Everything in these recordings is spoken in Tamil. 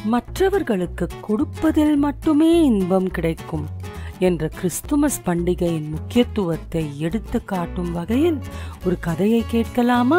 மற்றவர்களுக்கு கொடுப்பதில் மட்டுமே இன்பம் கிடைக்கும் என்ற கிறிஸ்துமஸ் பண்டிகையின் முக்கியத்துவத்தை எடுத்து காட்டும் வகையில் ஒரு கதையை கேட்கலாமா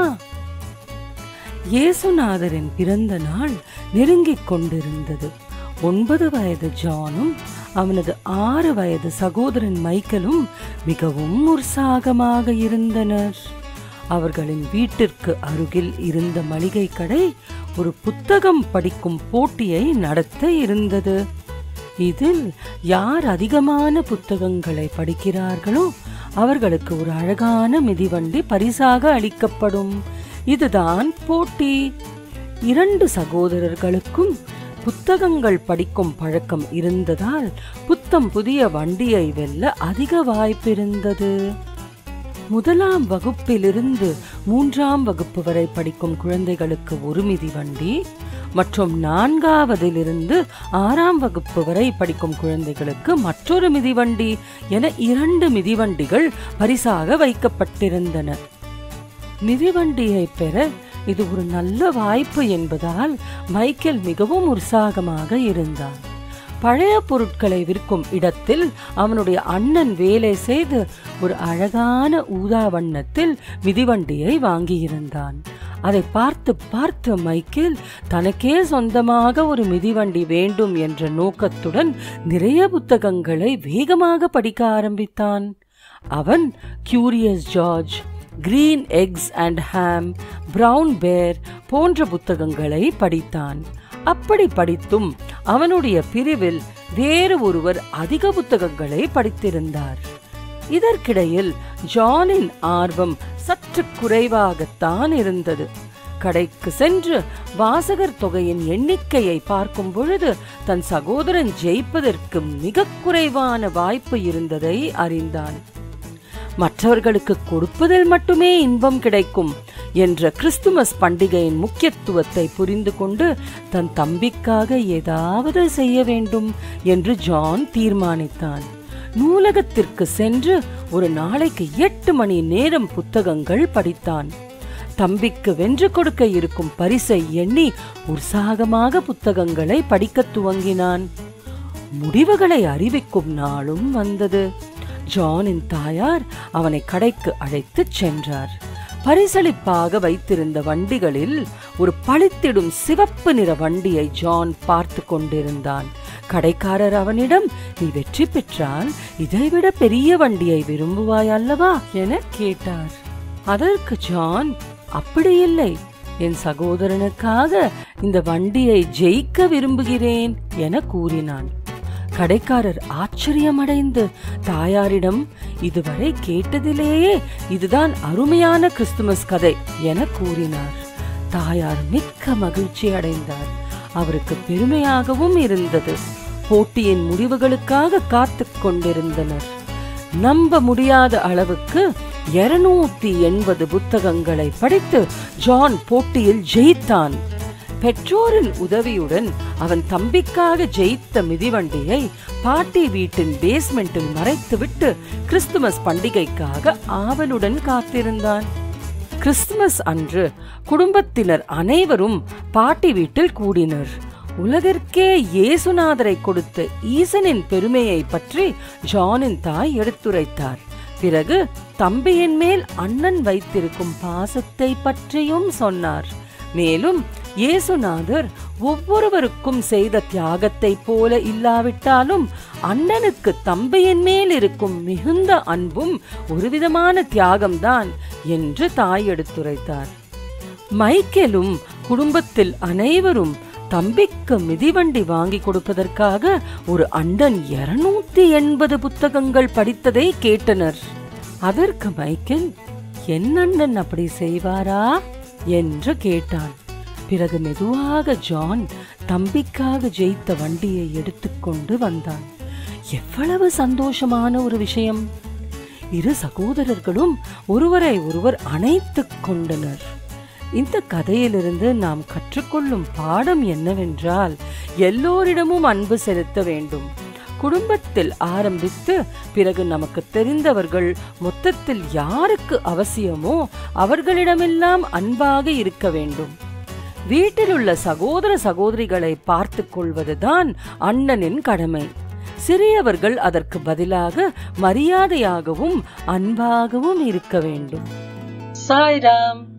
இயேசுநாதரின் பிறந்த நாள் நெருங்கிக் கொண்டிருந்தது ஒன்பது வயது ஜானும் அவனது ஆறு வயது சகோதரன் மைக்கேலும் மிகவும் உற்சாகமாக இருந்தனர் அவர்களின் வீட்டிற்கு அருகில் இருந்த மளிகை கடை ஒரு புத்தகம் படிக்கும் போட்டியை நடத்த இருந்தது இதில் யார் அதிகமான புத்தகங்களை படிக்கிறார்களோ அவர்களுக்கு ஒரு அழகான மிதிவண்டி பரிசாக அளிக்கப்படும் இதுதான் போட்டி இரண்டு சகோதரர்களுக்கும் புத்தகங்கள் படிக்கும் பழக்கம் இருந்ததால் புத்தம் புதிய வண்டியை வெல்ல அதிக வாய்ப்பிருந்தது முதலாம் வகுப்பிலிருந்து மூன்றாம் வகுப்பு வரை படிக்கும் குழந்தைகளுக்கு ஒரு மிதிவண்டி மற்றும் நான்காவதிலிருந்து ஆறாம் வகுப்பு வரை படிக்கும் குழந்தைகளுக்கு மற்றொரு மிதிவண்டி என இரண்டு மிதிவண்டிகள் பரிசாக வைக்கப்பட்டிருந்தன மிதிவண்டியை பெற இது ஒரு நல்ல வாய்ப்பு என்பதால் மைக்கேல் மிகவும் உற்சாகமாக இருந்தான் பழைய பொருட்களை விற்கும் இடத்தில் அவனுடைய அண்ணன் வேலை செய்து ஒரு அழகான ஊதா வண்ணத்தில் மிதிவண்டியை வாங்கியிருந்தான் அதை பார்த்து பார்த்து மைக்கேல் தனக்கே சொந்தமாக ஒரு மிதிவண்டி வேண்டும் என்ற நோக்கத்துடன் நிறைய புத்தகங்களை வேகமாக படிக்க ஆரம்பித்தான் அவன் curious George green eggs and ham brown bear போன்ற புத்தகங்களை படித்தான் அப்படி படித்தும் அவனுடைய பிரிவில் வேறு ஒருவர் அதிக புத்தகங்களை படித்திருந்தார் இதற்கிடையில் ஜானின் ஆர்வம் சற்று குறைவாகத்தான் இருந்தது கடைக்கு சென்று வாசகர் தொகையின் எண்ணிக்கையை பார்க்கும் பொழுது தன் சகோதரன் ஜெயிப்பதற்கு மிக குறைவான வாய்ப்பு இருந்ததை அறிந்தான் மற்றவர்களுக்கு கொடுப்பதில் மட்டுமே இன்பம் கிடைக்கும் என்ற கிறிஸ்துமஸ் பண்டிகையின் முக்கியத்துவத்தை புரிந்து கொண்டு தன் தம்பிக்காக ஏதாவது செய்ய வேண்டும் என்று ஜான் தீர்மானித்தான் நூலகத்திற்கு சென்று ஒரு நாளைக்கு எட்டு மணி நேரம் புத்தகங்கள் படித்தான் தம்பிக்கு வென்று கொடுக்க இருக்கும் பரிசை எண்ணி உற்சாகமாக புத்தகங்களை படிக்கத் துவங்கினான் முடிவுகளை அறிவிக்கும் நாளும் வந்தது ஜானின் தாயார் அவனை கடைக்கு அழைத்துச் சென்றார் பரிசளிப்பாக வைத்திருந்த வண்டிகளில் ஒரு பளித்திடும் சிவப்பு நிற வண்டியை ஜான் பார்த்து கொண்டிருந்தான் கடைக்காரர் அவனிடம் நீ வெற்றி பெற்றால் இதைவிட பெரிய வண்டியை விரும்புவாய் அல்லவா என கேட்டார் அதற்கு ஜான் அப்படி இல்லை என் சகோதரனுக்காக இந்த வண்டியை ஜெயிக்க விரும்புகிறேன் என கூறினான் கடைக்காரர் ஆச்சரியமடைந்து தாயாரிடம் இதுவரை கேட்டதிலேயே இதுதான் அருமையான கிறிஸ்துமஸ் கதை என கூறினார் தாயார் மிக்க மகிழ்ச்சி அடைந்தார் அவருக்கு பெருமையாகவும் இருந்தது போட்டியின் முடிவுகளுக்காக காத்துக் கொண்டிருந்தனர் நம்ப முடியாத அளவுக்கு இருநூத்தி எண்பது புத்தகங்களை படித்து ஜான் போட்டியில் ஜெயித்தான் பெற்றோரின் உதவியுடன் அவன் தம்பிக்காக ஜெயித்த மிதிவண்டியை பாட்டி வீட்டின் பேஸ்மெண்டில் மறைத்துவிட்டு கிறிஸ்துமஸ் பண்டிகைக்காக ஆவலுடன் காத்திருந்தான் கிறிஸ்துமஸ் அன்று குடும்பத்தினர் அனைவரும் பாட்டி வீட்டில் கூடினர் உலகிற்கே இயேசுநாதரை கொடுத்த ஈசனின் பெருமையை பற்றி ஜானின் தாய் எடுத்துரைத்தார் பிறகு தம்பியின் மேல் அண்ணன் வைத்திருக்கும் பாசத்தை பற்றியும் சொன்னார் மேலும் இயேசுநாதர் ஒவ்வொருவருக்கும் செய்த தியாகத்தை போல இல்லாவிட்டாலும் அண்ணனுக்கு தம்பியின் மேல் இருக்கும் மிகுந்த அன்பும் ஒரு விதமான தியாகம்தான் என்று தாய் எடுத்துரைத்தார் மைக்கேலும் குடும்பத்தில் அனைவரும் தம்பிக்கு மிதிவண்டி வாங்கி கொடுப்பதற்காக ஒரு அண்டன் இருநூத்தி எண்பது புத்தகங்கள் படித்ததை கேட்டனர் அதற்கு மைக்கேல் என் அண்ணன் அப்படி செய்வாரா என்று கேட்டான் பிறகு மெதுவாக ஜான் தம்பிக்காக ஜெயித்த வண்டியை எடுத்துக்கொண்டு வந்தான் எவ்வளவு சந்தோஷமான ஒரு விஷயம் இரு சகோதரர்களும் ஒருவரை ஒருவர் அணைத்துக் கொண்டனர் இந்த கதையிலிருந்து நாம் கற்றுக்கொள்ளும் பாடம் என்னவென்றால் எல்லோரிடமும் அன்பு செலுத்த வேண்டும் குடும்பத்தில் ஆரம்பித்து பிறகு நமக்கு தெரிந்தவர்கள் மொத்தத்தில் யாருக்கு அவசியமோ அவர்களிடமெல்லாம் அன்பாக இருக்க வேண்டும் வீட்டில் உள்ள சகோதர சகோதரிகளை பார்த்துக் கொள்வதுதான் அண்ணனின் கடமை சிறியவர்கள் அதற்கு பதிலாக மரியாதையாகவும் அன்பாகவும் இருக்க வேண்டும் சாய்ராம்